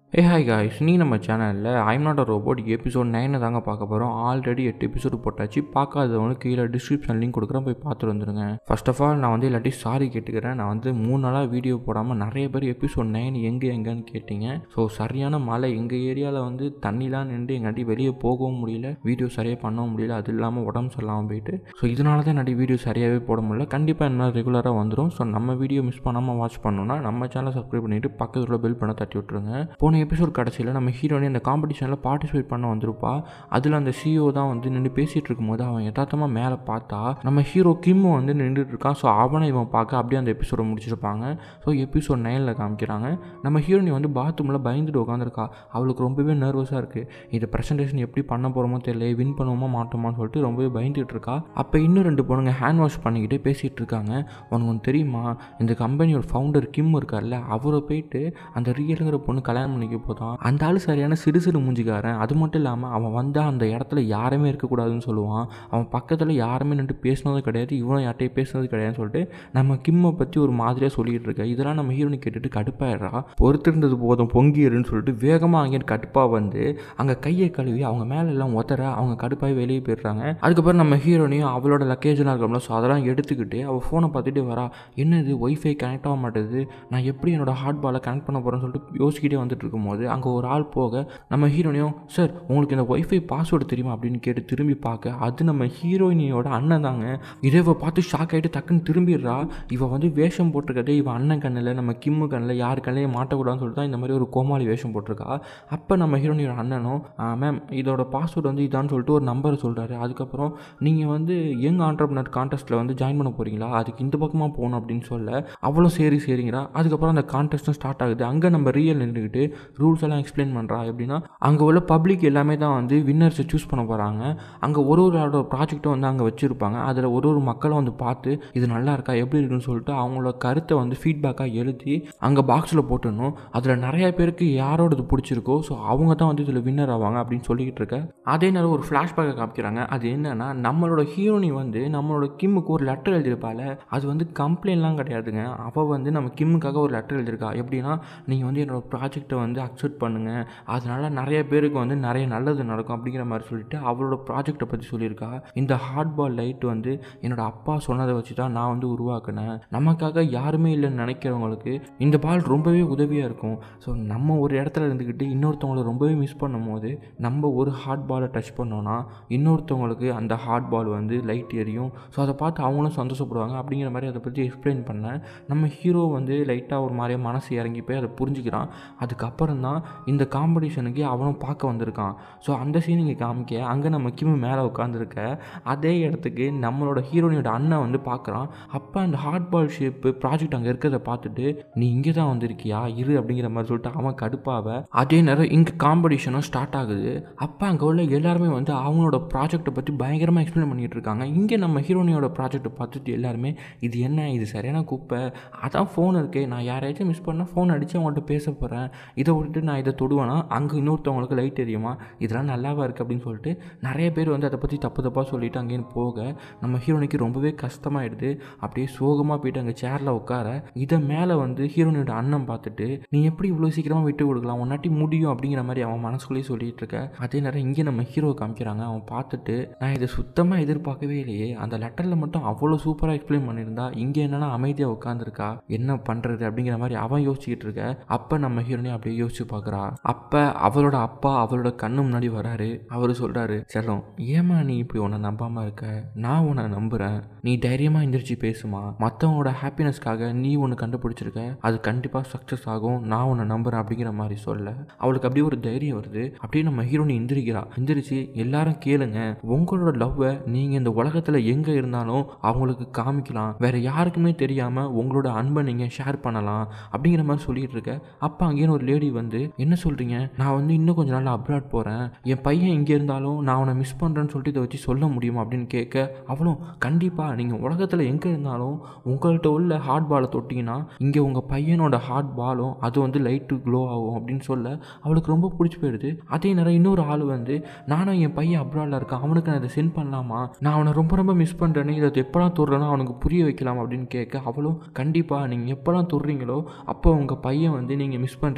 ஏ hi guys நீ நம்ம சேனலில் I'm not a robot episode நைனை தாங்க பார்க்க போகிறோம் ஆல்ரெடி எட்டு எபிசோடு போட்டாச்சு பார்க்காதவங்க கீழே டிஸ்கிரிப்ஷன் லிங்க் கொடுக்குறேன் போய் பார்த்துட்டு வந்துருங்க ஃபர்ஸ்ட் ஆஃப் ஆல் நான் வந்து இல்லாட்டி சாரி கேட்டுக்கிறேன் நான் வந்து மூணு நாளாக வீடியோ போடாமல் நிறைய பேர் எபிசோட் நைன் எங்கே எங்கேன்னு கேட்டிங்க ஸோ சரியான மழை எங்கள் ஏரியாவில் வந்து தண்ணிலாம் நின்று எங்காட்டி வெளியே போகவும் முடியல வீடியோ சரியாக பண்ணவும் முடியல அது இல்லாமல் உடம்பு சரியில்லாமல் போயிட்டு ஸோ இதனால தான் என்னாடி வீடியோ சரியாகவே போட முடியல கண்டிப்பாக என்ன ரெகுலராக வந்துடும் ஸோ நம்ம வீடியோ மிஸ் பண்ணாமல் வாட்ச் பண்ணணும்னா நம்ம சேனலை சப்ஸ்கிரைப் பண்ணிவிட்டு பக்கத்தில் பெல் பண்ண தட்டி விட்ருங்க போன எபிசோட் கடைசியில் நம்ம ஹீரோனி அந்த காம்படிஷனில் பார்ட்டிசிபேட் பண்ண வந்திருப்பா அதில் அந்த சிஓ தான் வந்து நின்று பேசிகிட்டு இருக்கும்போது அவன் யதார்த்தமாக மேலே பார்த்தா நம்ம ஹீரோ கிம் வந்து நின்றுட்டு இருக்கான் ஸோ அவனை இவன் பார்க்க அப்படியே அந்த எபிசோடை முடிச்சிருப்பாங்க ஸோ எபிசோட் நைனில் காமிக்கிறாங்க நம்ம ஹீரோனி வந்து பாத்ரூமில் பயந்துட்டு உட்காந்துருக்கா அவளுக்கு ரொம்பவே நர்வஸாக இருக்குது இது ப்ரெசன்டேஷன் எப்படி பண்ண போகிறோமோ தெரியல வின் பண்ணுவோமா மாட்டோமான்னு சொல்லிட்டு ரொம்பவே பயந்துட்டு இருக்கா அப்போ இன்னும் ரெண்டு பொண்ணுங்க ஹேண்ட் வாஷ் பண்ணிக்கிட்டே பேசிகிட்டு இருக்காங்க உனக்கு ஒன்று தெரியுமா இந்த கம்பெனியோட ஃபவுண்டர் கிம் இருக்கார்ல அவரை போயிட்டு அந்த ரியலுங்கிற பொண்ணு கல்யாணம் பண்ணிக்க போதான் அந்த ஆள் சரியான சிறு சிறு மூஞ்சிக்காரன் அது மட்டும் இல்லாமல் அவன் வந்தால் அந்த இடத்துல யாருமே இருக்கக்கூடாதுன்னு சொல்லுவான் அவன் பக்கத்தில் யாருமே நின்று பேசினதும் கிடையாது இவனும் யார்ட்டையும் பேசினது கிடையாதுன்னு சொல்லிட்டு நம்ம கிம்மை பற்றி ஒரு மாதிரியாக சொல்லிட்டு இருக்க இதெல்லாம் நம்ம ஹீரோனி கேட்டுட்டு கடுப்பாயிடுறா பொறுத்திருந்தது போதும் பொங்கிடுன்னு சொல்லிட்டு வேகமாக அங்கே கடுப்பாக வந்து அங்கே கையை கழுவி அவங்க மேலே எல்லாம் ஒத்தர அவங்க கடுப்பாகி வெளியே போயிடுறாங்க அதுக்கப்புறம் நம்ம ஹீரோனையும் அவளோட லக்கேஜெலாம் இருக்கோம்ல ஸோ அதெல்லாம் எடுத்துக்கிட்டு அவள் ஃபோனை பார்த்துட்டு வரா என்னது ஒய்ஃபை கனெக்ட் ஆக மாட்டேது நான் எப்படி என்னோட ஹார்ட் பாலை கனெக்ட் பண்ண போகிறேன்னு சொல்லிட்டு யோசிக்கிட்டே வந்துட்டு இருக்கும்போது அங்கே ஒரு ஆள் போக நம்ம ஹீரோனையும் சார் உங்களுக்கு இந்த ஒய்ஃபை பாஸ்வேர்டு தெரியுமா அப்படின்னு கேட்டு திரும்பி பார்க்க அது நம்ம ஹீரோயினியோட அண்ணன் தாங்க இதை இவ பார்த்து ஷாக் ஆகிட்டு டக்குன்னு திரும்பிடுறா இவ வந்து வேஷம் போட்டிருக்கதே இவன் அண்ணன் கண்ணில் நம்ம கிம்மு கண்ணில் யார் கண்ணிலையும் மாட்டக்கூடாதுன்னு சொல்லிட்டு தான் இந்த மாதிரி ஒரு கோமாளி வேஷம் போட்டிருக்கா அப்போ நம்ம ஹீரோனியோட அண்ணனும் மேம் இதோட பாஸ்வேர்டு வந்து இதான்னு சொல்லிட்டு ஒரு நம்பரை சொல்கிறாரு அதுக்கப்புறம் நீங்கள் வந்து யங் ஆண்டர்பனர் கான்டெஸ்ட்டில் வந்து ஜாயின் பண்ண போகிறீங்களா அதுக்கு இந்த பக்கமாக போகணும் அப்படின்னு சொல்ல அவ்வளோ சரி சரிங்கிறா அதுக்கப்புறம் அந்த கான்டெஸ்ட்டும் ஸ்டார்ட் ஆகுது அங்கே நம்ம ரியல் நின்றுக்கிட்டு ரூல்ஸ் எல்லாம் எக்ஸ்பிளைன் பண்ணுறா எப்படின்னா அங்கே உள்ள பப்ளிக் எல்லாமே தான் வந்து வின்னர்ஸை சூஸ் பண்ண போகிறாங்க அங்கே ஒரு ஒரு ஆளோட ப்ராஜெக்ட்டும் வந்து அங்கே வச்சுருப்பாங்க அதில் ஒரு ஒரு மக்களும் வந்து பார்த்து இது நல்லா இருக்கா எப்படி இருக்குன்னு சொல்லிட்டு அவங்களோட கருத்தை வந்து ஃபீட்பேக்காக எழுதி அங்கே பாக்ஸில் போட்டுடணும் அதில் நிறைய பேருக்கு யாரோடது பிடிச்சிருக்கோ ஸோ அவங்க தான் வந்து இதில் வின்னர் ஆவாங்க அப்படின்னு சொல்லிக்கிட்டு இருக்க அதே நேரம் ஒரு ஃப்ளாஷ்பேக்கை காமிக்கிறாங்க அது என்னன்னா நம்மளோட ஹீரோனி வந்து நம்மளோட கிம்முக்கு ஒரு லெட்டர் எழுதியிருப்பால அது வந்து கம்ப்ளைண்ட்லாம் கிடையாதுங்க அவள் வந்து நம்ம கிம்முக்காக ஒரு லெட்டர் எழுதியிருக்கா எப்படின்னா நீங்கள் வந்து என்னோடய ப்ராஜெக்டை வந்து அக்செப்ட் பண்ணுங்கள் அதனால் நிறைய பேருக்கு வந்து நிறைய நல்லது நடக்கும் அப்படிங்கிற மாதிரி சொல்லிட்டு அவளோட ப்ராஜெக்டை பற்றி சொல்லியிருக்கா இந்த ஹார்ட் பால் லைட் வந்து என்னோட அப்பா சொன்னதை வச்சு தான் நான் வந்து உருவாக்கினேன் நமக்காக யாருமே இல்லைன்னு நினைக்கிறவங்களுக்கு இந்த பால் ரொம்பவே உதவியாக இருக்கும் ஸோ நம்ம ஒரு இடத்துல இருந்துக்கிட்டு இன்னொருத்தவங்களை ரொம்பவே மிஸ் பண்ணும் போது நம்ம ஒரு ஹார்ட் பாலை டச் பண்ணோன்னா இன்னொருத்தவங்களுக்கு அந்த ஹார்ட் பால் வந்து லைட் எரியும் ஸோ அதை பார்த்து அவங்களும் சந்தோஷப்படுவாங்க அப்படிங்கிற மாதிரி அதை பற்றி எக்ஸ்பிளைன் பண்ணேன் நம்ம ஹீரோ வந்து லைட்டாக ஒரு மாதிரியாக மனசு இறங்கி போய் அதை புரிஞ்சுக்கிறான் அதுக்கப்புறம் தான் இந்த காம்படிஷனுக்கு அவனும் பார்க்க வந்திருக்கான் ஸோ அந்த சீன் இங்கே காமிக்க அங்கே நம்ம கிமு மேலே உட்காந்துருக்க அதே இடத்துக்கு நம்மளோட ஹீரோனியோட அண்ணன் வந்து பார்க்குறான் அப்போ அந்த ஹார்ட் பால் ஷேப்பு ப்ராஜெக்ட் அங்கே இருக்கிறத பார்த்துட்டு நீ இங்கே தான் வந்திருக்கியா இரு அப்படிங்கிற மாதிரி சொல்லிட்டு அவன் கடுப்பாவ அதே நேரம் இங்கே காம்படிஷனும் ஸ்டார்ட் ஆகுது அப்போ அங்கே உள்ள எல்லாருமே வந்து அவங்களோட ப்ராஜெக்ட்டை பற்றி பயங்கரமாக எக்ஸ்பிளைன் பண்ணிகிட்டு இருக்காங்க இங்கே நம்ம ஹீரோனியோட ப்ராஜெக்ட்டை பார்த்துட்டு எல்லாருமே இது என்ன இது சரியான குப்பை அதான் ஃபோன் இருக்கே நான் யாரையாச்சும் மிஸ் பண்ணால் ஃபோன் அடித்து அவங்கள்ட்ட பேச போகிறேன் இதை விட்டுட்டு நான் இதை தொடுவேனா அங்கே இன்னொருத்தவங்களுக்கு லைட் தெரியுமா இதெல்லாம் நல்லாவா இருக்குது அப்படின்னு சொல்லிட்டு நிறைய பேர் வந்து அதை பற்றி தப்பு தப்பாக சொல்லிட்டு அங்கேயும் போக நம்ம ஹீரோனிக்கு ரொம்பவே கஷ்டமாயிடுது அப்படியே சோகமாக போயிட்டு அங்கே சேரில் உட்கார இதை மேலே வந்து ஹீரோனியோட அண்ணன் பார்த்துட்டு நீ எப்படி இவ்வளோ சீக்கிரமாக விட்டு கொடுக்கலாம் உன்னாட்டி முடியும் அப்படிங்கிற மாதிரி அவன் மனசுக்குள்ளேயே சொல்லிட்டு இருக்க அதே நேரம் இங்கே நம்ம ஹீரோ காமிக்கிறாங்க அவன் பார்த்துட்டு நான் இதை சுத்தமாக எதிர்பார்க்கவே இல்லையே அந்த லெட்டரில் மட்டும் அவ்வளோ சூப்பராக எக்ஸ்பிளைன் பண்ணியிருந்தா இங்கே என்னன்னா அமைதியாக உட்காந்துருக்கா என்ன பண்ணுறது அப்படிங்கிற மாதிரி அவன் யோசிச்சுக்கிட்டு இருக்க அப்போ நம்ம ஹீரோனி அப்படியே யோசிச்சு பார்க்குறா அப்போ அவளோட அப்பா அவளோட கண்ணு முன்னாடி வராரு அவர் சொல்கிறாரு செல்லம் ஏமா நீ இப்படி உன்னை நம்பாமல் இருக்க நான் உன்னை நம்புகிறேன் நீ தைரியமாக எந்திரிச்சு பேசுமா மற்றவங்களோட ஹாப்பினஸ்க்காக நீ ஒன்று கண்டுபிடிச்சிருக்க அது கண்டிப்பாக சக்ஸஸ் ஆகும் நான் உன்னை நம்புகிறேன் அப்படிங்கிற மாதிரி சொல்ல அவளுக்கு அப்படியே ஒரு தைரியம் வருது அப்படியே நம்ம ஹீரோனி எந்திரிக்கிறா எந்திரிச்சு எல்லாரும் கேளுங்க உங்களோட லவ்வை நீங்கள் இந்த உலகத்தில் எங்கே இருந்தாலும் அவங்களுக்கு காமிக்கலாம் வேற யாருக்குமே தெரியாமல் உங்களோட அன்பை நீங்கள் ஷேர் பண்ணலாம் அப்படிங்கிற மாதிரி சொல்லிட்டு இருக்க அப்போ அங்கேயும் ஒரு லேடி வந்து என்ன சொல்கிறீங்க நான் வந்து இன்னும் கொஞ்ச நாள் அப்ராட் போகிறேன் என் பையன் இங்கே இருந்தாலும் நான் அவனை மிஸ் பண்ணுறேன்னு சொல்லிட்டு இதை வச்சு சொல்ல முடியுமா அப்படின்னு கேட்க அவளும் கண்டிப்பாக நீங்கள் உலகத்தில் எங்கே இருந்தாலும் உங்கள்கிட்ட உள்ள ஹார்ட் பாலை தொட்டிங்கன்னா இங்கே உங்கள் பையனோட ஹார்ட் பாலும் அது வந்து லைட்டு க்ளோ ஆகும் அப்படின்னு சொல்ல அவளுக்கு ரொம்ப பிடிச்சி போயிடுது அதே நேரம் இன்னொரு ஆள் வந்து நானும் என் பையன் அப்ராடில் இருக்கான் அவனுக்கு நான் இதை சென்ட் பண்ணலாமா நான் அவனை ரொம்ப ரொம்ப மிஸ் பண்ணுறேன்னு இதை எப்போலாம் தொடுறேனோ அவனுக்கு புரிய வைக்கலாம் அப்படின்னு கேட்க அவளும் கண்டிப்பாக நீங்கள் எப்போலாம் தொடுறீங்களோ அப்போ உங்கள் பையன் வந்து நீங்கள் மிஸ் பண்ணுறீங்க அப்படின்னு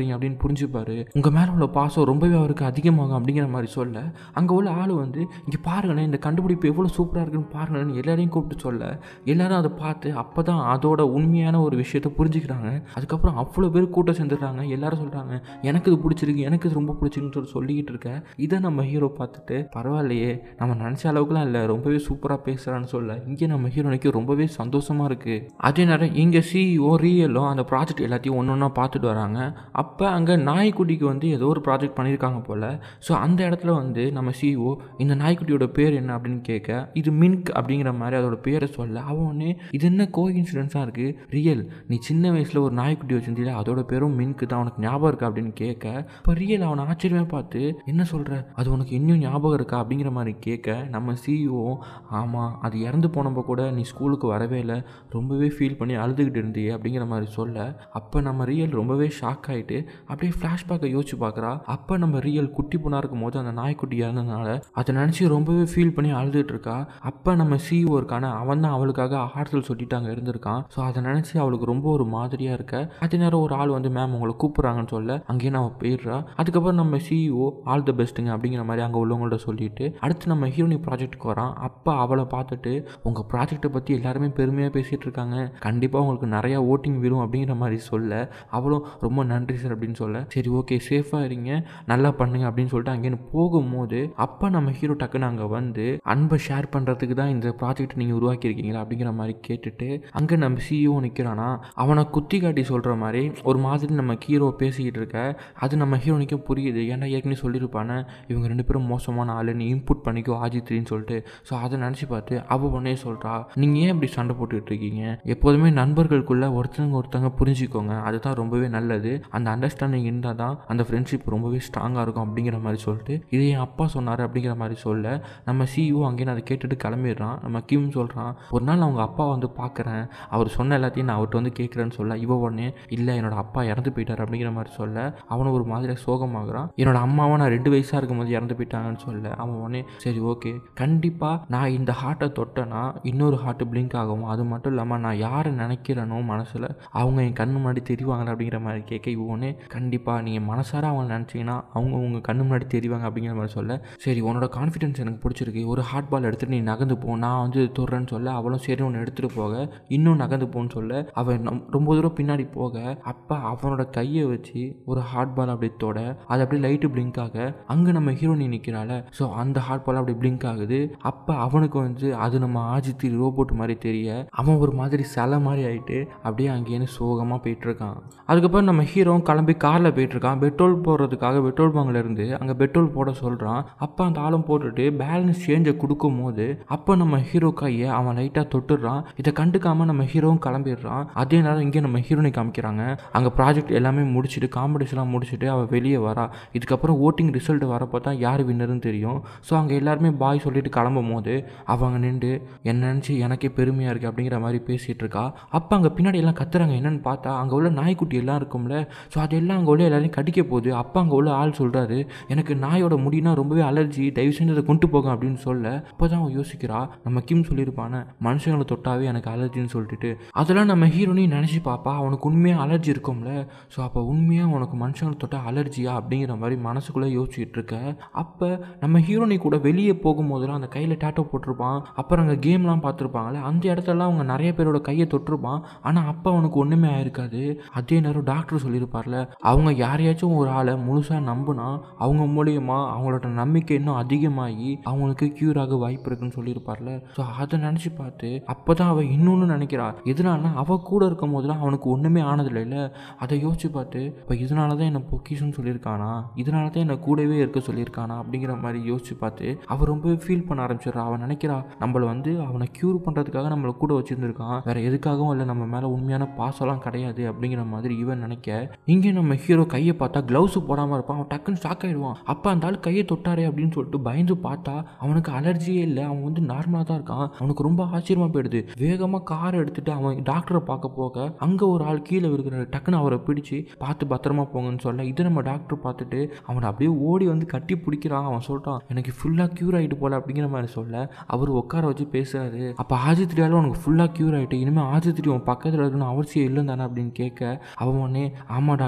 புரிஞ்சுப்பாரு உங்கள் மேலே உள்ள பாசம் ரொம்பவே அவருக்கு அதிகமாகும் அப்படிங்கிற மாதிரி சொல்ல அங்கே உள்ள ஆள் வந்து இங்கே பாருங்கண்ணே இந்த கண்டுபிடிப்பு எவ்வளோ சூப்பராக இருக்குன்னு பாருங்கன்னு எல்லாரையும் கூப்பிட்டு சொல்ல எல்லாரும் அதை பார்த்து அப்போ தான் அதோட உண்மையான ஒரு விஷயத்த புரிஞ்சுக்கிறாங்க அதுக்கப்புறம் அவ்வளோ பேர் கூட்டம் சேர்ந்துடுறாங்க எல்லாரும் சொல்கிறாங்க எனக்கு இது பிடிச்சிருக்கு எனக்கு இது ரொம்ப பிடிச்சிருக்குன்னு சொல்லி சொல்லிக்கிட்டு இருக்க இதை நம்ம ஹீரோ பார்த்துட்டு பரவாயில்லையே நம்ம நினச்ச அளவுக்குலாம் இல்லை ரொம்பவே சூப்பராக பேசுகிறான்னு சொல்ல இங்கே நம்ம ஹீரோனுக்கு ரொம்பவே சந்தோஷமாக இருக்குது அதே நேரம் இங்கே சிஇஓ ரியலும் அந்த ப்ராஜெக்ட் எல்லாத்தையும் ஒன்று ஒன்றா பார்த்துட்டு வராங்க அப்போ அங்கே நாய்க்குட்டிக்கு வந்து ஏதோ ஒரு ப்ராஜெக்ட் பண்ணியிருக்காங்க போல் ஸோ அந்த இடத்துல வந்து நம்ம சிஇஓ இந்த நாய்க்குட்டியோட பேர் என்ன அப்படின்னு கேட்க இது மின்க் அப்படிங்கிற மாதிரி அதோட பேரை சொல்ல அவன் ஒன்று இது என்ன கோ இன்சிடென்ஸாக இருக்குது ரியல் நீ சின்ன வயசில் ஒரு நாய்க்குட்டி வச்சிருந்தீல அதோட பேரும் மின்க்கு தான் உனக்கு ஞாபகம் இருக்கா அப்படின்னு கேட்க இப்போ ரியல் அவனை ஆச்சரியமாக பார்த்து என்ன சொல்கிற அது உனக்கு இன்னும் ஞாபகம் இருக்கா அப்படிங்கிற மாதிரி கேட்க நம்ம சிஇஓ ஆமாம் அது இறந்து போனப்போ கூட நீ ஸ்கூலுக்கு வரவே இல்லை ரொம்பவே ஃபீல் பண்ணி அழுதுகிட்டு இருந்தியே அப்படிங்கிற மாதிரி சொல்ல அப்போ நம்ம ரியல் ரொம்பவே ஷாக் ஆகிட்டு அப்படியே ஃப்ளாஷ்பேக்கை யோசிச்சு பார்க்குறா அப்போ நம்ம ரியல் குட்டி பொண்ணாக இருக்கும் போது அந்த நாய்க்குட்டி இறந்ததுனால அதை நினச்சி ரொம்பவே ஃபீல் பண்ணி அழுதுட்டு இருக்கா அப்போ நம்ம சிஇஓ இருக்கான அவன் தான் அவளுக்காக ஆறுதல் சொல்லிட்டு அங்கே இருந்திருக்கான் ஸோ அதை நினச்சி அவளுக்கு ரொம்ப ஒரு மாதிரியாக இருக்க அதே நேரம் ஒரு ஆள் வந்து மேம் உங்களை கூப்பிட்றாங்கன்னு சொல்ல அங்கேயே நான் போயிடுறா அதுக்கப்புறம் நம்ம சிஇஓ ஆல் த பெஸ்ட்டுங்க அப்படிங்கிற மாதிரி அங்கே உள்ளவங்கள்ட்ட சொல்லிட்டு அடுத்து நம்ம ஹீரோனி ப்ராஜெக்ட்டுக்கு வரான் அப்போ அவளை பார்த்துட்டு உங்கள் ப்ராஜெக்ட்டை பற்றி எல்லாருமே பெருமையாக பேசிகிட்டு இருக்காங்க கண்டிப்பாக உங்களுக்கு நிறையா ஓட்டிங் வரும் அப்படிங்கிற மாதிரி சொல்ல அவளும் ரொம்ப நன்றி சார் அப்படின்னு சொல்ல சரி ஓகே சேஃபாக இருங்க நல்லா பண்ணுங்க அப்படின்னு சொல்லிட்டு அங்கேருந்து போகும்போது அப்போ நம்ம ஹீரோ டக்குன்னு அங்கே வந்து அன்பை ஷேர் பண்ணுறதுக்கு தான் இந்த ப்ராஜெக்ட் நீங்கள் உருவாக்கியிருக்கீங்களா அப்படிங்கிற மாதிரி கேட்டுட்டு அங்கே நம்ம சிஇஓ நிற்கிறானா அவனை குத்தி காட்டி சொல்கிற மாதிரி ஒரு மாதிரி நம்ம ஹீரோ பேசிக்கிட்டு இருக்க அது நம்ம ஹீரோனிக்கே புரியுது ஏன்டா ஏற்கனவே சொல்லியிருப்பானே இவங்க ரெண்டு பேரும் மோசமான ஆள் நீ இன்புட் பண்ணிக்கோ ஆஜித்ரின்னு சொல்லிட்டு ஸோ அதை நினச்சி பார்த்து அவள் உடனே சொல்கிறா நீங்கள் ஏன் இப்படி சண்டை போட்டுக்கிட்டு இருக்கீங்க எப்போதுமே நண்பர்களுக்குள்ள ஒருத்தவங்க ஒருத்தவங்க புரிஞ்சுக்கோங்க அதுதான் ரொம்பவே நல்லது அந்த அண்டர்ஸ்டாண்டிங் இருந்தால் தான் அந்த ஃப்ரெண்ட்ஷிப் ரொம்பவே ஸ்ட்ராங்காக இருக்கும் அப்படிங்கிற மாதிரி சொல்லிட்டு இது என் அப்பா சொன்னார் அப்படிங்கிற மாதிரி சொல்ல நம்ம சிஇஓ அங்கேயே அதை கேட்டுட்டு கிளம்பிடுறான் நம்ம கிம் சொல்கிறான் ஒரு நாள் நான் அவங்க அப்பா வந்து பார்க்குறேன் அவர் சொன்ன எல்லாத்தையும் நான் அவர்கிட்ட வந்து கேட்குறேன்னு சொல்ல இவ உடனே இல்லை என்னோட அப்பா இறந்து போயிட்டார் அப்படிங்கிற மாதிரி சொல்ல அவனும் ஒரு மாதிரி சோகமாகறான் என்னோட அம்மாவை நான் ரெண்டு வயசாக இருக்கும்போது இறந்து போயிட்டாங்கன்னு சொல்ல அவன் உடனே சரி ஓகே கண்டிப்பாக நான் இந்த ஹார்ட்டை தொட்டேன்னா இன்னொரு ஹார்ட்டு பிளிங்க் ஆகும் அது மட்டும் இல்லாமல் நான் யாரை நினைக்கிறேனோ மனசில் அவங்க என் கண்ணு முன்னாடி தெரிவாங்க அப்படிங்கிற மாதிரி கேட்க இவனே கண்டிப்பாக நீங்கள் மனசார அவங்க நினச்சிங்கன்னா அவங்க உங்கள் கண்ணு முன்னாடி தெரிவாங்க அப்படிங்கிற மாதிரி சொல்ல சரி உன்னோட கான்ஃபிடென்ஸ் எனக்கு பிடிச்சிருக்கு ஒரு ஹார்ட் பால் எடுத்துகிட்டு நீ நகர்ந்து போ நான் வந்து தொடுறேன்னு சொல்ல அவளும் சரி ஒன்று எடுத்துகிட்டு போக இன்னும் நகர்ந்து போன்னு சொல்ல அவன் நம்- ரொம்ப தூரம் பின்னாடி போக அப்போ அவனோட கையை வச்சு ஒரு ஹார்ட் பால் அப்படி தொட அது அப்படியே லைட்டு பிளிங்க் ஆக அங்கே நம்ம ஹீரோனி நிற்கிறாள் ஸோ அந்த ஹார்ட் பால் அப்படி பிளிங்க் ஆகுது அப்போ அவனுக்கு வந்து அது நம்ம ஆஜித்தி ரோபோட் மாதிரி தெரிய அவன் ஒரு மாதிரி சிலை மாதிரி ஆயிட்டு அப்படியே அங்கேயிருந்து சோகமாக போயிட்டு இருக்கான் அதுக்கப்புறம் நம்ம ஹீரோ கிளம்பி காரில் போயிட்டு இருக்கான் பெட்ரோல் போடுறதுக்காக பெட்ரோல் பங்க்ல இருந்து அங்கே பெட்ரோல் போட சொல்கிறான் அப்போ அந்த ஆளும் போட்டுட்டு பேலன்ஸ் சேஞ்சை கொடுக்கும் போது அப்போ நம்ம ஹீரோ கையை அவன் லைட்டாக தொட்டுடுறான் இதை கண்டுக்காம நம்ம ஹீரோவும் கிளம்பிடுறான் அதே நேரம் இங்கே நம்ம ஹீரோனை காமிக்கிறாங்க அங்கே ப்ராஜெக்ட் எல்லாமே முடிச்சுட்டு காம்படிஷன்லாம் முடிச்சுட்டு அவள் வெளியே வரா இதுக்கப்புறம் ஓட்டிங் ரிசல்ட் வரப்போ தான் யார் வின்னர்னு தெரியும் ஸோ அங்கே எல்லாருமே பாய் சொல்லிட்டு கிளம்பும் போது அவங்க நின்று என்ன நினச்சி எனக்கே பெருமையாக இருக்குது அப்படிங்கிற மாதிரி பேசிகிட்டு இருக்கா அப்போ அங்கே பின்னாடி எல்லாம் கத்துறாங்க என்னன்னு பார்த்தா அங்கே உள்ள நாய்க்குட்டி எல்லாம் இருக்கும்ல ஸோ அதெல்லாம் அங்கே உள்ள எல்லாரையும் கடிக்க போகுது அப்போ அங்கே உள்ள ஆள் சொல்கிறாரு எனக்கு நாயோட முடினா ரொம்பவே அலர்ஜி தயவு செஞ்சு அதை கொண்டு போங்க அப்படின்னு சொல்ல அப்போ தான் அவன் யோசிக்கிறா நம்ம கிம் சொல்லியிருப்பானே மனுஷங்களை தொட்டாவே எனக்கு அலர்ஜின்னு சொல்லிட்டு அதெல்லாம் நம்ம ஹீரோனையும் நினச்சி பார்ப்பா அவனுக்கு உண்மையாக அலர்ஜி இருக்கும்ல ஸோ அப்போ உண்மையாக உனக்கு மனுஷங்களை தொட்டா அலர்ஜியா அப்படிங்கிற மாதிரி மனசுக்குள்ளே யோசிச்சுட்டு இருக்க அப்போ நம்ம ஹீரோனி கூட வெளியே போகும்போதெல்லாம் அந்த கையில் டேட்டோ போட்டிருப்பான் அப்புறம் அங்கே கேம்லாம் பார்த்துருப்பாங்களே அந்த இடத்துலலாம் அவங்க நிறைய பேரோட கையை தொட்டிருப்பான் ஆனால் அப்போ அவனுக்கு ஒன்றுமே ஆயிருக்காது அதே நேரம் டாக்டர் சொல்லியிருப்பார்ல அவங்க யாரையாச்சும் ஒரு ஆளை முழுசாக நம்பினா அவங்க மூலியமா அவங்களோட நம்பிக்கை இன்னும் அதிகமாகி அவங்களுக்கு க்யூர் ஆக வாய்ப்பு இருக்குன்னு சொல்லியிருப்பார்ல ஸோ அதை நினச்சி பார்த்து அப்போ தான் அவள் இன்னொன்று நினைக்கிறா எதனாலனா அவள் கூட இருக்கும் போதெல்லாம் அவனுக்கு ஒன்றுமே ஆனதில்லை இல்லை அதை யோசிச்சு பார்த்து இப்போ இதனால தான் என்னை பொக்கிஷன்னு சொல்லியிருக்கானா இதனால தான் என்னை கூடவே இருக்க சொல்லியிருக்கானா அப்படிங்கிற மாதிரி யோசிச்சு பார்த்து அவள் ரொம்ப ஃபீல் பண்ண ஆரம்பிச்சிடுறா அவன் நினைக்கிறா நம்மளை வந்து அவனை க்யூர் பண்ணுறதுக்காக நம்மளை கூட வச்சிருந்திருக்கான் வேற எதுக்காகவும் இல்லை நம்ம மேலே உண்மையான பாசம்லாம் கிடையாது அப்படிங்கிற மாதிரி இவன் நினைக்க இங்கே நம்ம ஹீரோ கையை பார்த்தா க்ளவுஸ் போடாமல் இருப்பான் அவன் டக்குன்னு ஷாக் ஆயிடுவான் அப்போ அந்த ஆள் கையை தொட்டாரே அப்படின்னு சொல்லிட்டு பயந்து பார்த்தா அவனுக்கு அலர்ஜியே இல்லை அவன் வந்து நார்மலாக தான் இருக்கான் அவனுக்கு ரொம்ப ஆச்சரியமா போயிடுது வேகமாக கார் எடுத்துட்டு அவன் டாக்டரை பார்க்க போக அங்கே ஒரு ஆள் கீழே இருக்கிறாரு டக்குன்னு அவரை பிடிச்சி பார்த்து பத்திரமா போங்கன்னு சொல்ல இது நம்ம டாக்டர் பார்த்துட்டு அவனை அப்படியே ஓடி வந்து கட்டி பிடிக்கிறான் அவன் சொல்கிறான் எனக்கு ஃபுல்லாக க்யூர் ஆகிட்டு போல அப்படிங்கிற மாதிரி சொல்ல அவர் உட்கார வச்சு பேசுறாரு அப்போ ஆஜித்ரியாலும் உனக்கு ஃபுல்லாக க்யூர் ஆகிட்டு இனிமேல் ஆஜித்ரி உன் பக்கத்தில் இருக்கணும் அவசியம் இல்லை தானே அப்படின்னு கேட்க அவன் உடனே ஆமாம் டாக்டர் அப்படிங்கிற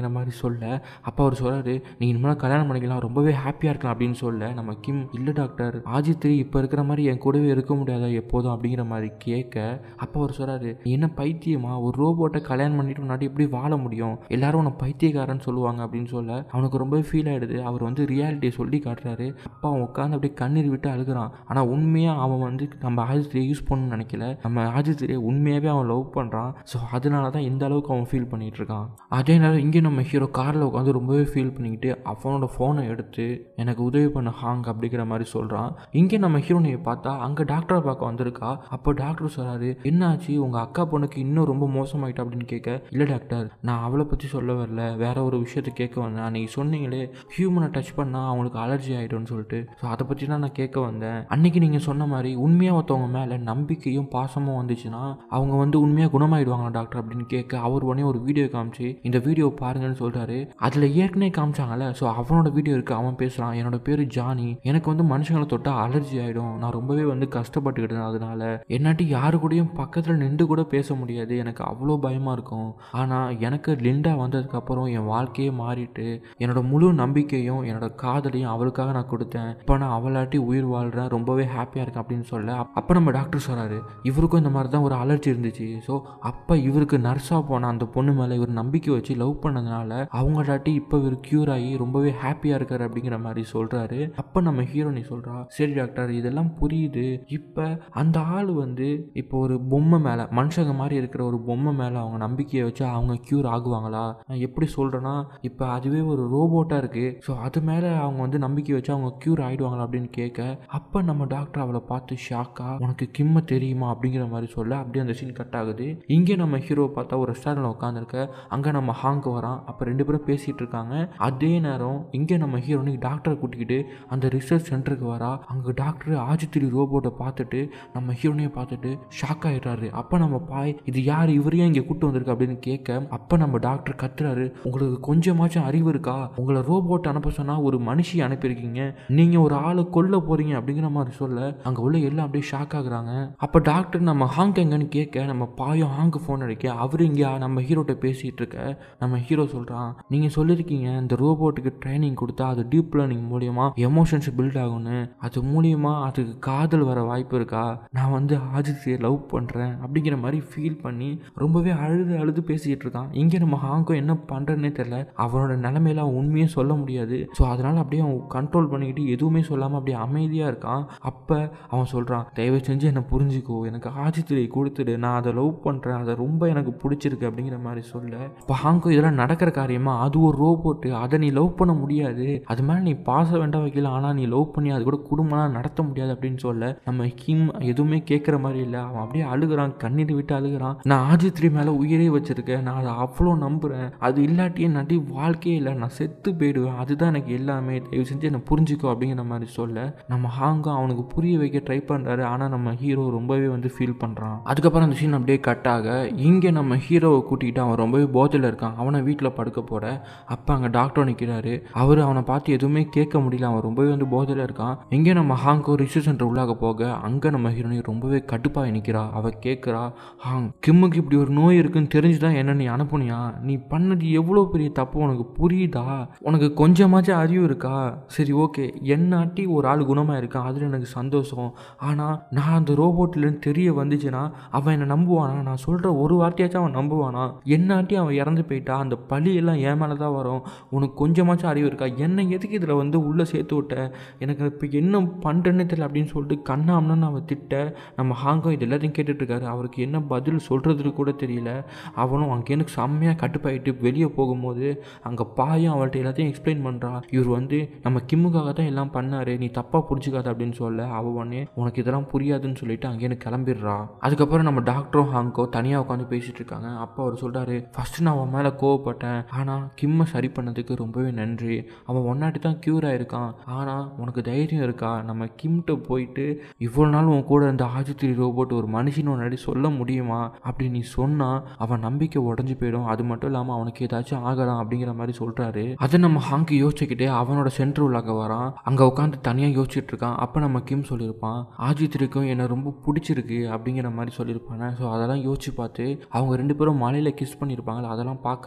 அப்படிங்கிற மாதிரி சொல்ல அப்போ அவர் சொல்கிறாரு நீ இனிமேல் கல்யாணம் பண்ணிக்கலாம் ரொம்பவே ஹாப்பியாக இருக்கலாம் அப்படின்னு சொல்ல நம்ம கிம் இல்லை டாக்டர் ஆஜித்ரி இப்போ இருக்கிற மாதிரி என் கூடவே இருக்க முடியாதா எப்போதும் அப்படிங்கிற மாதிரி கேட்க அப்போ அவர் சொல்கிறாரு நீ என்ன பைத்தியமா ஒரு ரோபோட்டை கல்யாணம் பண்ணிட்டு முன்னாடி எப்படி வாழ முடியும் எல்லாரும் உன்னை பைத்தியக்காரன்னு சொல்லுவாங்க அப்படின்னு சொல்ல அவனுக்கு ரொம்பவே ஃபீல் ஆகிடுது அவர் வந்து ரியாலிட்டியை சொல்லி காட்டுறாரு அப்பா அவன் உட்காந்து அப்படியே கண்ணீர் விட்டு அழுகுறான் ஆனால் உண்மையாக அவன் வந்து நம்ம ஆஜித்ரியை யூஸ் பண்ணணும்னு நினைக்கல நம்ம ஆஜித்ரியை உண்மையாகவே அவன் லவ் பண்ணுறான் ஸோ அதனால தான் இந்த அளவுக்கு அவன் ஃபீல் பண்ணிட்டு இருக்கான் அதே நேரம் இங்கே நம்ம ஹீரோ காரில் உட்காந்து ரொம்பவே ஃபீல் பண்ணிக்கிட்டு அவனோட ஃபோனை எடுத்து எனக்கு உதவி பண்ண ஹாங் அப்படிங்கிற மாதிரி சொல்கிறான் இங்கே நம்ம ஹீரோனையை பார்த்தா அங்கே டாக்டரை பார்க்க வந்திருக்கா அப்போ டாக்டர் சொல்கிறாரு என்னாச்சு உங்கள் அக்கா பொண்ணுக்கு இன்னும் ரொம்ப மோசமாயிட்டா அப்படின்னு கேட்க இல்லை டாக்டர் நான் அவளை பற்றி சொல்ல வரல வேற ஒரு விஷயத்தை கேட்க வந்தேன் அன்னைக்கு சொன்னீங்களே ஹியூமனை டச் பண்ணால் அவங்களுக்கு அலர்ஜி ஆகிடும்னு சொல்லிட்டு ஸோ அதை பற்றி தான் நான் கேட்க வந்தேன் அன்னைக்கு நீங்கள் சொன்ன மாதிரி உண்மையாக ஒருத்தவங்க மேலே நம்பிக்கையும் பாசமும் வந்துச்சுன்னா அவங்க வந்து உண்மையாக குணமாயிடுவாங்களா டாக்டர் அப்படின்னு கேட்க அவர் உடனே ஒரு வீடியோ காமிச்சு இந்த வீடியோ பாருங்கன்னு சொல்கிறாரு அதில் ஏற்கனவே காமிச்சாங்கல்ல ஸோ அவனோட வீடியோ இருக்குது அவன் பேசுகிறான் என்னோட பேர் ஜானி எனக்கு வந்து மனுஷங்களை தொட்டால் அலர்ஜி ஆகிடும் நான் ரொம்பவே வந்து கஷ்டப்பட்டுக்கிட்டேன் அதனால என்னாட்டி யாரு கூடயும் பக்கத்தில் நின்று கூட பேச முடியாது எனக்கு அவ்வளோ பயமாக இருக்கும் ஆனால் எனக்கு லிண்டா வந்ததுக்கப்புறம் என் வாழ்க்கையே மாறிட்டு என்னோட முழு நம்பிக்கையும் என்னோட காதலையும் அவளுக்காக நான் கொடுத்தேன் இப்போ நான் அவளாட்டி உயிர் வாழ்கிறேன் ரொம்பவே ஹாப்பியாக இருக்கேன் அப்படின்னு சொல்ல அப்போ நம்ம டாக்டர் சொல்கிறாரு இவருக்கும் இந்த மாதிரி தான் ஒரு அலர்ஜி இருந்துச்சு ஸோ அப்போ இவருக்கு நர்ஸாக போன அந்த பொண்ணு மேலே இவர் நம்பிக்கை வச்சு லவ் பண்ணதுனால அவங்களாட்டி இப்போ இவர் க்யூர் ஆகி ரொம்பவே ஹாப்பியாக இருக்காரு அப்படிங்கிற மாதிரி சொல்கிறாரு அப்போ நம்ம ஹீரோனி சொல்கிறா சரி டாக்டர் இதெல்லாம் புரியுது இப்போ அந்த ஆள் வந்து இப்போ ஒரு பொம்மை மேலே மனுஷங்க மாதிரி இருக்கிற ஒரு பொம்மை மேலே அவங்க நம்பிக்கையை வச்சு அவங்க க்யூர் ஆகுவாங்களா நான் எப்படி சொல்கிறேன்னா இப்போ அதுவே ஒரு ரோபோட்டாக இருக்குது ஸோ அது மேலே அவங்க வந்து நம்பிக்கை வச்சு அவங்க க்யூர் ஆகிடுவாங்களா அப்படின்னு கேட்க அப்போ நம்ம டாக்டர் அவளை பார்த்து ஷாக்கா உனக்கு கிம்ம தெரியுமா அப்படிங்கிற மாதிரி சொல்ல அப்படியே அந்த சீன் கட் ஆகுது இங்கே நம்ம ஹீரோ பார்த்தா ஒரு ரெஸ்டாரண்ட்டில் உட்காந்துருக்க அங்கே நம்ம ஹாங்க்கு வரான் அப்போ ரெண்டு பேரும் பேசிகிட்டு இருக்காங்க அதே நேரம் இங்கே நம்ம ஹீரோனிக்கு டாக்டரை கூட்டிக்கிட்டு அந்த ரிசர்ச் சென்டருக்கு வரா அங்கே டாக்டர் ஆஜித்திரி ரோபோட்டை பார்த்துட்டு நம்ம ஹீரோனையை பார்த்துட்டு ஷாக் ஆயிடுறாரு அப்போ நம்ம பாய் இது யார் இவரையும் இங்கே கூட்டு வந்திருக்கு அப்படின்னு கேட்க அப்போ நம்ம டாக்டர் கத்துறாரு உங்களுக்கு கொஞ்சமாச்சும் அறிவு இருக்கா உங்களை ரோபோட் அனுப்ப சொன்னால் ஒரு மனுஷி அனுப்பியிருக்கீங்க நீங்கள் ஒரு ஆளை கொல்ல போறீங்க அப்படிங்கிற மாதிரி சொல்ல அங்கே உள்ள எல்லாம் அப்படியே ஷாக் ஆகுறாங்க அப்போ டாக்டர் நம்ம ஹாங் எங்கன்னு கேட்க நம்ம பாயும் ஹாங்கு ஃபோன் அடிக்க அவர் இங்கே நம்ம ஹீரோட்ட பேசிகிட்டு இருக்க நம்ம ஹீரோ சொல்கிறான் நீங்கள் சொல்லியிருக்கீங்க இந்த ரோபோட்டுக்கு ட்ரைனிங் கொடுத்தா அது டீப் லேர்னிங் மூலியமா எமோஷன்ஸ் பில்ட் ஆகும்னு அது மூலியமா அதுக்கு காதல் வர வாய்ப்பு இருக்கா நான் வந்து ஆதித்யை லவ் பண்ணுறேன் அப்படிங்கிற மாதிரி ஃபீல் பண்ணி ரொம்பவே அழுது அழுது பேசிக்கிட்டு இருக்கான் இங்கே நம்ம ஹாங்கோ என்ன பண்ணுறேன்னே தெரில அவனோட நிலமையில அவன் உண்மையே சொல்ல முடியாது ஸோ அதனால் அப்படியே அவன் கண்ட்ரோல் பண்ணிக்கிட்டு எதுவுமே சொல்லாமல் அப்படியே அமைதியாக இருக்கான் அப்போ அவன் சொல்கிறான் தயவு செஞ்சு என்னை புரிஞ்சுக்கோ எனக்கு ஆதித்யை கொடுத்துடு நான் அதை லவ் பண்ணுறேன் அதை ரொம்ப எனக்கு பிடிச்சிருக்கு அப்படிங்கிற மாதிரி சொல்ல இப்போ ஹாங்கோ இதெல்லாம் நடக்கிற காரியமா அது ஒரு ரோபோட்டு அதை நீ லவ் பண்ண முடியாது அது மேலே நீ பாச வேண்டாம் வைக்கல ஆனால் நீ லவ் பண்ணி அது கூட குடும்பம்லாம் நடத்த முடியாது அப்படின்னு சொல்ல நம்ம ஹிம் எதுவுமே கேட்குற மாதிரி இல்லை அவன் அப்படியே அழுகுறான் கண்ணீர் விட்டு அழுகுறான் நான் ஆதித்ரி மேலே உயிரே வச்சிருக்கேன் நான் அதை அவ்வளோ நம்புகிறேன் அது இல்லாட்டியே நடி வாழ்க்கையே இல்லை நான் செத்து போயிடுவேன் அதுதான் எனக்கு எல்லாமே தயவு செஞ்சு என்னை புரிஞ்சுக்கோ அப்படிங்கிற மாதிரி சொல்ல நம்ம ஹாங்கோ அவனுக்கு புரிய வைக்க ட்ரை பண்ணுறாரு ஆனால் நம்ம ஹீரோ ரொம்பவே வந்து ஃபீல் பண்ணுறான் அதுக்கப்புறம் அந்த சீன் அப்படியே கட் ஆக இங்கே நம்ம ஹீரோவை கூட்டிகிட்டு அவன் ரொம்பவே போதையில் இருக்கான் அவனை வீட்டில் படுக்க போட அப்போ அங்கே டாக்டர் நிற்கிறாரு அவர் அவனை பார்த்து எதுவுமே கேட்க முடியல அவன் ரொம்பவே வந்து போதையில் இருக்கான் இங்கே நம்ம ஹாங்கோ ரிசர்ச் சென்டர் உள்ளாக போக அங்கே நம்ம ஹீரோனி ரொம்பவே கடுப்பாக நிற்கிறா அவள் கேட்குறா ஹாங் கிம்முக்கு இப்படி ஒரு நோய் இருக்குன்னு தெரிஞ்சு தான் என்ன நீ அனுப்புனியா நீ பண்ணது எவ்வளோ பெரிய தப்பு உனக்கு புரியுதா உனக்கு கொஞ்சமாச்சும் அறிவு இருக்கா சரி ஓகே என்னாட்டி ஒரு ஆள் குணமாக இருக்கான் அதில் எனக்கு சந்தோஷம் ஆனால் நான் அந்த ரோபோட்லேருந்து தெரிய வந்துச்சுன்னா அவன் என்னை நம்புவானா நான் சொல்கிற ஒரு வார்த்தையாச்சும் அவன் நம்புவானா என்னாட்டி அவன் இறந்து போயிட்டா அந்த பழி எல்லாம் என் மேலே தான் வரும் உனக்கு கொஞ்சமாச்சும் அறிவு இருக்கா என்னை எதுக்கு இதில் வந்து உள்ளே சேர்த்து விட்ட எனக்கு இப்போ என்ன பண்ணுறேன்னு தெரியல அப்படின்னு சொல்லிட்டு கண்ணாம்னு அவன் திட்ட நம்ம ஹாங்கோ இது எல்லாத்தையும் கேட்டுட்ருக்காரு அவருக்கு என்ன பதில் சொல்கிறதுக்கு கூட தெரியல அவனும் அங்கேருந்து செம்மையாக கட்டுப்பாயிட்டு வெளியே போகும்போது அங்கே பாயும் அவள்கிட்ட எல்லாத்தையும் எக்ஸ்பிளைன் பண்ணுறா இவர் வந்து நம்ம கிம்முக்காக தான் எல்லாம் பண்ணார் நீ தப்பாக புரிஞ்சுக்காத அப்படின்னு சொல்ல அவ உடனே உனக்கு இதெல்லாம் புரியாதுன்னு சொல்லிட்டு அங்கேருந்து கிளம்பிடுறா அதுக்கப்புறம் நம்ம டாக்டரும் ஹாங்கோ தனியாக உட்காந்து பேசிட்டு இருக்காங்க அப்போ அவர் சொல்கிறாரு ஃபஸ்ட்டு நான் அவன் மேலே கோவப்பட்டேன் ஆனால் கிம்மை சரி பண்ணதுக்கு ரொம்பவே நன்றி அவன் ஒன்னாட்டி தான் க்யூர் ஆயிருக்கான் ஆனால் உனக்கு தைரியம் இருக்கா நம்ம கிம்கிட்ட போயிட்டு இவ்வளோ நாள் உன் கூட இருந்த ஆஜித்திரி ரோபோட் ஒரு மனுஷன் முன்னாடி சொல்ல முடியுமா அப்படி நீ சொன்னால் அவன் நம்பிக்கை உடஞ்சி போயிடும் அது மட்டும் இல்லாமல் அவனுக்கு ஏதாச்சும் ஆகலாம் அப்படிங்கிற மாதிரி சொல்கிறாரு அதை நம்ம ஹாங்கி யோசிச்சுக்கிட்டே அவனோட சென்டர் உள்ளாக வரான் அங்கே உட்காந்து தனியாக யோசிச்சுட்டு இருக்கான் அப்போ நம்ம கிம் சொல்லியிருப்பான் ஆஜித்திரிக்கும் என்னை ரொம்ப பிடிச்சிருக்கு அப்படிங்கிற மாதிரி சொல்லியிருப்பானே ஸோ அதெல்லாம் யோசிச்சு பார்த்து அவங்க ரெண்டு பேரும் மலையில் கிஸ் பண்ணியிருப்பாங்களே அதெல்லாம் பார்க்குறான் அப்போ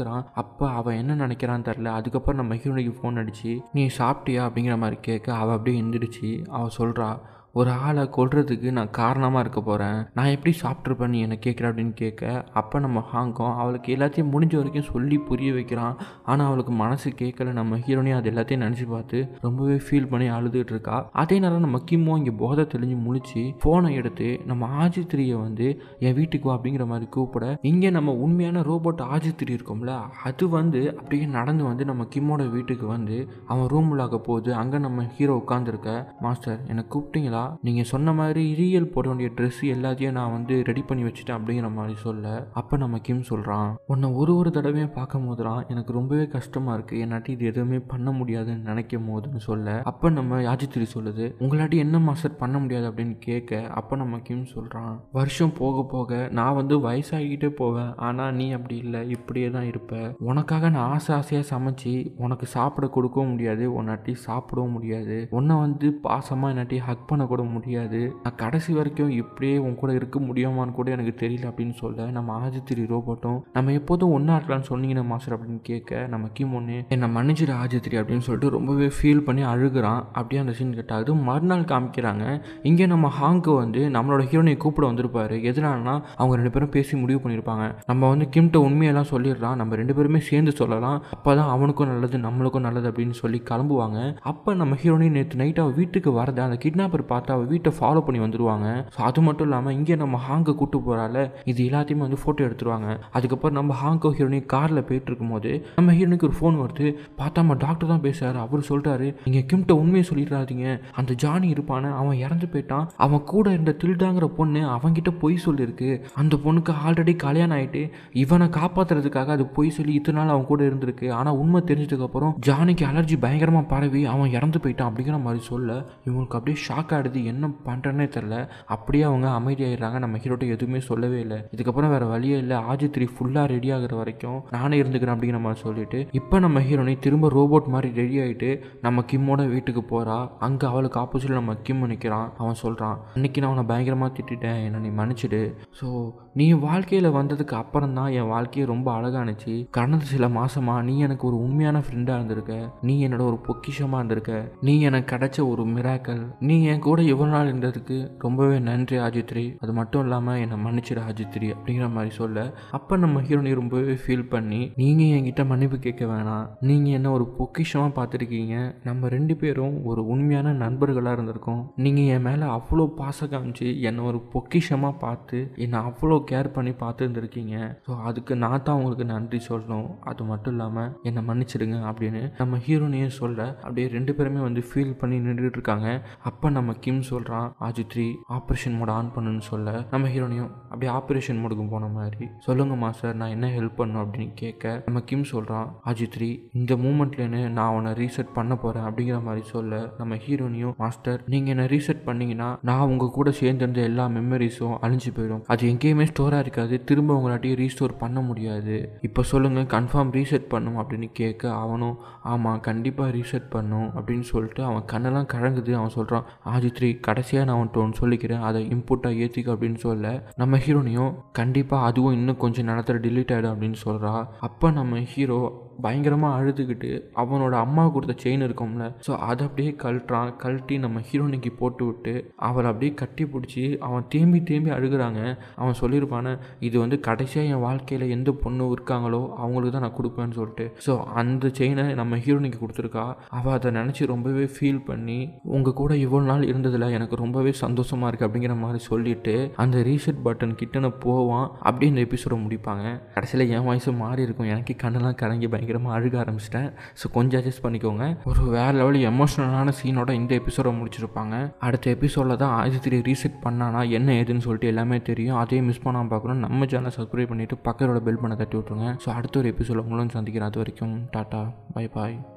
அப்போ அவன் என்ன நினைக்கிறான்னு தெரில அதுக்கப்புறம் நம்ம ஹீரோனிக்கு ஃபோன் அடிச்சு நீ சாப்பிட்டியா அப்படிங்கிற மாதிரி கேட்க அவள் அப்படியே எந்திரிச்சு அவள் சொல்கிறா ஒரு ஆளை கொல்றதுக்கு நான் காரணமாக இருக்க போகிறேன் நான் எப்படி சாப்பிட்ருப்பேன் நீ என்ன கேட்குற அப்படின்னு கேட்க அப்போ நம்ம ஹாங்காங் அவளுக்கு எல்லாத்தையும் முடிஞ்ச வரைக்கும் சொல்லி புரிய வைக்கிறான் ஆனால் அவளுக்கு மனசு கேட்கல நம்ம ஹீரோனையும் அது எல்லாத்தையும் நினச்சி பார்த்து ரொம்பவே ஃபீல் பண்ணி அழுதுட்டு இருக்கா அதே நேரம் நம்ம கிம்மோ இங்கே போதை தெளிஞ்சு முழிச்சு ஃபோனை எடுத்து நம்ம ஆஜித்ரியை வந்து என் வீட்டுக்கு வா அப்படிங்கிற மாதிரி கூப்பிட இங்கே நம்ம உண்மையான ரோபோட் ஆஜித்ரி இருக்கோம்ல அது வந்து அப்படியே நடந்து வந்து நம்ம கிம்மோட வீட்டுக்கு வந்து அவன் ரூம் உள்ளாக போகுது அங்கே நம்ம ஹீரோ உட்காந்துருக்க மாஸ்டர் என்னை கூப்பிட்டீங்களா நீங்கள் சொன்ன மாதிரி ரியல் போட வேண்டிய ட்ரெஸ் எல்லாத்தையும் நான் வந்து ரெடி பண்ணி வச்சுட்டேன் அப்படிங்கிற மாதிரி சொல்ல அப்போ நம்ம கிம் சொல்கிறான் உன்னை ஒரு ஒரு தடவையும் பார்க்கும் போதுலாம் எனக்கு ரொம்பவே கஷ்டமாக இருக்குது என்னாட்டி இது எதுவுமே பண்ண முடியாதுன்னு நினைக்கும் போதுன்னு சொல்ல அப்போ நம்ம யாஜித்திரி சொல்லுது உங்களாட்டி என்ன மாஸ்டர் பண்ண முடியாது அப்படின்னு கேட்க அப்போ நம்ம கிம் சொல்கிறான் வருஷம் போக போக நான் வந்து வயசாகிக்கிட்டே போவேன் ஆனால் நீ அப்படி இல்லை இப்படியே தான் இருப்ப உனக்காக நான் ஆசை ஆசையாக சமைச்சு உனக்கு சாப்பிட கொடுக்கவும் முடியாது உன்னாட்டி சாப்பிடவும் முடியாது உன்னை வந்து பாசமாக என்னாட்டி ஹக் பண்ண கூட முடியாது நான் கடைசி வரைக்கும் இப்படியே உன் கூட இருக்க முடியுமான்னு கூட எனக்கு தெரியல அப்படின்னு சொல்ல நம்ம ஆஜித்திரி ரோபோட்டும் நம்ம எப்போதும் ஒன்றா இருக்கலாம்னு சொன்னீங்கன்னா மாஸ்டர் அப்படின்னு கேட்க நம்ம கிம் ஒன்று என்னை மன்னிச்சிரு ஆஜித்திரி அப்படின்னு சொல்லிட்டு ரொம்பவே ஃபீல் பண்ணி அழுகுறான் அப்படியே அந்த சீன் கேட்டாது மறுநாள் காமிக்கிறாங்க இங்கே நம்ம ஹாங்கு வந்து நம்மளோட ஹீரோனை கூப்பிட வந்திருப்பாரு எதனாலனா அவங்க ரெண்டு பேரும் பேசி முடிவு பண்ணியிருப்பாங்க நம்ம வந்து கிம்கிட்ட உண்மையெல்லாம் சொல்லிடுறான் நம்ம ரெண்டு பேருமே சேர்ந்து சொல்லலாம் அப்போ தான் அவனுக்கும் நல்லது நம்மளுக்கும் நல்லது அப்படின்னு சொல்லி கிளம்புவாங்க அப்போ நம்ம ஹீரோனி நேற்று நைட் அவள் வீட்டுக்கு வரத அந்த கிட்னாப்பர் பார்த்து அவள் வீட்டை ஃபாலோ பண்ணி வந்துருவாங்க ஸோ அது மட்டும் இல்லாமல் இங்கே நம்ம ஹாங்கை கூட்டு போகிறால இது எல்லாத்தையுமே வந்து ஃபோட்டோ எடுத்துருவாங்க அதுக்கப்புறம் நம்ம ஹாங்கோ ஹீரோனி காரில் போயிட்டு இருக்கும்போது நம்ம ஹீரோனிக்கு ஒரு ஃபோன் வருது பார்த்தா நம்ம டாக்டர் தான் பேசுறாரு அவர் சொல்கிறாரு நீங்கள் கிம்கிட்ட உண்மையை சொல்லிடாதீங்க அந்த ஜானி இருப்பானே அவன் இறந்து போயிட்டான் அவன் கூட இருந்த தில்டாங்கிற பொண்ணு அவன்கிட்ட பொய் சொல்லியிருக்கு அந்த பொண்ணுக்கு ஆல்ரெடி கல்யாணம் ஆயிட்டு இவனை காப்பாத்துறதுக்காக அது பொய் சொல்லி இத்தனை நாள் அவன் கூட இருந்திருக்கு ஆனால் உண்மை தெரிஞ்சதுக்கப்புறம் ஜானிக்கு அலர்ஜி பயங்கரமாக பரவி அவன் இறந்து போயிட்டான் அப்படிங்கிற மாதிரி சொல்ல இவங்களுக்கு அப்படியே ஷாக் ஆகிடுது என்ன பண்ணுறேன்னே தெரில அப்படியே அவங்க அமைதியாயிடுறாங்க நம்ம ஹீரோட்ட எதுவுமே சொல்லவே இல்லை இதுக்கப்புறம் வேறு வழியே இல்லை ஆஜி த்ரீ ஃபுல்லாக ரெடி ஆகுற வரைக்கும் நானே இருந்துக்கிறேன் அப்படிங்கிற மாதிரி சொல்லிட்டு இப்போ நம்ம ஹீரோனி திரும்ப ரோபோட் மாதிரி ரெடி ஆகிட்டு நம்ம கிம்மோட வீட்டுக்கு போகிறா அங்கே அவளுக்கு ஆப்போசிட்டில் நம்ம கிம் நிற்கிறான் அவன் சொல்கிறான் அன்னைக்கு நான் அவனை பயங்கரமாக திட்டிட்டேன் என்னை நீ மன்னிச்சிடு ஸோ நீ வாழ்க்கையில் வந்ததுக்கு அப்புறம் தான் என் வாழ்க்கையை ரொம்ப அழகானுச்சு கடந்த சில மாசமா நீ எனக்கு ஒரு உண்மையான ஃப்ரெண்டாக இருந்திருக்க நீ என்னோட ஒரு பொக்கிஷமாக இருந்திருக்க நீ எனக்கு கிடைச்ச ஒரு மிராக்கல் நீ என் கூட இவ்வளோ நாள் இருந்ததுக்கு ரொம்பவே நன்றி ஆஜித்ரி அது மட்டும் இல்லாமல் என்னை மன்னிச்சிடு ஆஜித்ரி அப்படிங்கிற மாதிரி சொல்ல அப்போ நம்ம ஹீரோனி ரொம்பவே ஃபீல் பண்ணி நீங்கள் என்கிட்ட மன்னிப்பு கேட்க வேணாம் நீங்கள் என்ன ஒரு பொக்கிஷமாக பார்த்துருக்கீங்க நம்ம ரெண்டு பேரும் ஒரு உண்மையான நண்பர்களாக இருந்திருக்கோம் நீங்கள் என் மேலே அவ்வளோ பாசம் காமிச்சு என்னை ஒரு பொக்கிஷமாக பார்த்து என்னை அவ்வளோ கேர் பண்ணி பார்த்து இருந்திருக்கீங்க ஸோ அதுக்கு நான் தான் உங்களுக்கு நன்றி சொல்லணும் அது மட்டும் இல்லாமல் என்னை மன்னிச்சிடுங்க அப்படின்னு நம்ம ஹீரோனையே சொல்ல அப்படியே ரெண்டு பேருமே வந்து ஃபீல் பண்ணி நின்றுட்டு இருக்காங்க அப்போ நம்ம கிம் சொல்கிறான் ஆஜித்ரி ஆப்ரேஷன் மோட் ஆன் பண்ணுன்னு சொல்ல நம்ம ஹீரோனையும் அப்படியே ஆப்ரேஷன் மோடுக்கு போன மாதிரி சொல்லுங்க மாஸ்டர் நான் என்ன ஹெல்ப் பண்ணணும் அப்படின்னு கேட்க நம்ம கிம் சொல்கிறான் ஆஜித்ரி இந்த மூமெண்ட்லேன்னு நான் உன்னை ரீசெட் பண்ண போகிறேன் அப்படிங்கிற மாதிரி சொல்ல நம்ம ஹீரோனையும் மாஸ்டர் நீங்கள் என்ன ரீசெட் பண்ணீங்கன்னா நான் உங்கள் கூட சேர்ந்திருந்த எல்லா மெமரிஸும் அழிஞ்சு போயிடும் அது எங்கேயுமே ஸ்டோராக இருக்காது திரும்ப உங்களாட்டியும் ரீஸ்டோர் பண்ண முடியாது இப்போ சொல்லுங்கள் கன்ஃபார்ம் ரீசெட் பண்ணும் அப்படின்னு கேட்க அவனும் ஆமாம் கண்டிப்பாக ரீசெட் பண்ணும் அப்படின்னு சொல்லிட்டு அவன் கண்ணெல்லாம் கழங்குது அவன் சொல்கிறான் ஆஜித்ரி கடைசியாக நான் அவன்கிட்ட ஒன்று சொல்லிக்கிறேன் அதை இன்புட்டாக ஏற்றிக்க அப்படின்னு சொல்ல நம்ம ஹீரோனையும் கண்டிப்பாக அதுவும் இன்னும் கொஞ்சம் நேரத்தில் delete ஆகிடும் அப்படின்னு சொல்கிறா அப்போ நம்ம ஹீரோ பயங்கரமாக அழுதுகிட்டு அவனோட அம்மா கொடுத்த செயின் இருக்கும்ல ஸோ அதை அப்படியே கழட்டுறான் கழட்டி நம்ம ஹீரோனிக்கு போட்டு விட்டு அவளை அப்படியே கட்டி பிடிச்சி அவன் தேம்பி தேம்பி அழுகுறாங்க அவன் சொல்லியிருப்பானே இது வந்து கடைசியாக என் வாழ்க்கையில் எந்த பொண்ணு இருக்காங்களோ அவங்களுக்கு தான் நான் கொடுப்பேன்னு சொல்லிட்டு ஸோ அந்த செயினை நம்ம ஹீரோனிக்கு கொடுத்துருக்கா அவள் அதை நினச்சி ரொம்பவே ஃபீல் பண்ணி உங்கள் கூட இவ்வளோ நாள் இருந்ததில் எனக்கு ரொம்பவே சந்தோஷமாக இருக்குது அப்படிங்கிற மாதிரி சொல்லிட்டு அந்த ரீசெட் பட்டன் கிட்டன போவான் அப்படியே இந்த எபிசோட முடிப்பாங்க கடைசியில் என் வயசு மாறி இருக்கும் எனக்கு கண்ணெல்லாம் கலங்கி பயங்கரமாக அழுக ஆரம்பிச்சிட்டேன் ஸோ கொஞ்சம் அட்ஜஸ்ட் பண்ணிக்கோங்க ஒரு வேறு லெவல் எமோஷனலான சீனோட இந்த எபிசோட முடிச்சிருப்பாங்க அடுத்த எபிசோடில் தான் ஆயிரத்தி ரீசெட் பண்ணானா என்ன ஏதுன்னு சொல்லிட்டு எல்லாமே தெரியும் அதையும் மிஸ் பண்ணாமல் பார்க்கணும் நம்ம சேனலை சப்ஸ்கிரைப் பண்ணிவிட்டு பக்கத்தோட பெல் பண்ண தட்டி விட்ருங்க ஸோ அடுத்த ஒரு எபிசோட உங்களும் சந்திக்கிறேன் அது வரைக்கும் டாட்டா பை பாய்